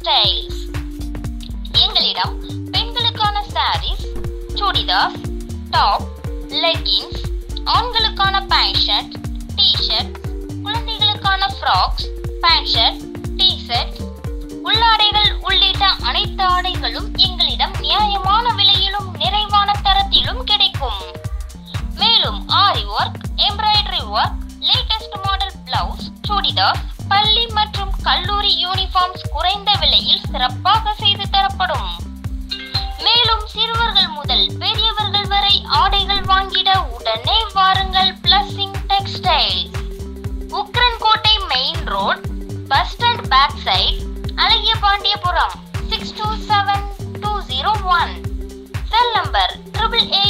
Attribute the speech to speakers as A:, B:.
A: textiles எங்களிடம் பெண்களுக்கான sarees chudidars top leggings ஆண்களுக்கான பேண்ட் ஷர்ட் டி ஷர்ட் குழந்தைகளுக்கான frocks pant shirt T shirt உள்ளாடைகள் உள்ளிட்ட அனைத்து ஆடைகளும் எங்களிடம் நியாயமான விலையிலும் நிறைவான தரத்திலும் கிடைக்கும் மேலும் aari work embroidery work latest model blouse chudidar பள்ளி மற்றும் கல்லூரி யூனிஃபார்ம்ஸ் குறைந்த விலையில் சிறப்பாக செய்து தரப்படும் மேலும் சிறுவர்கள் முதல் பெரியவர்கள் வரை ஆடைகள் வாங்கிட உடனே வாருங்கள் blessing textile Ukkiran Kottai main road bus stand back side அழகிய Pandiyapuram six two seven two zero one cell number triple eight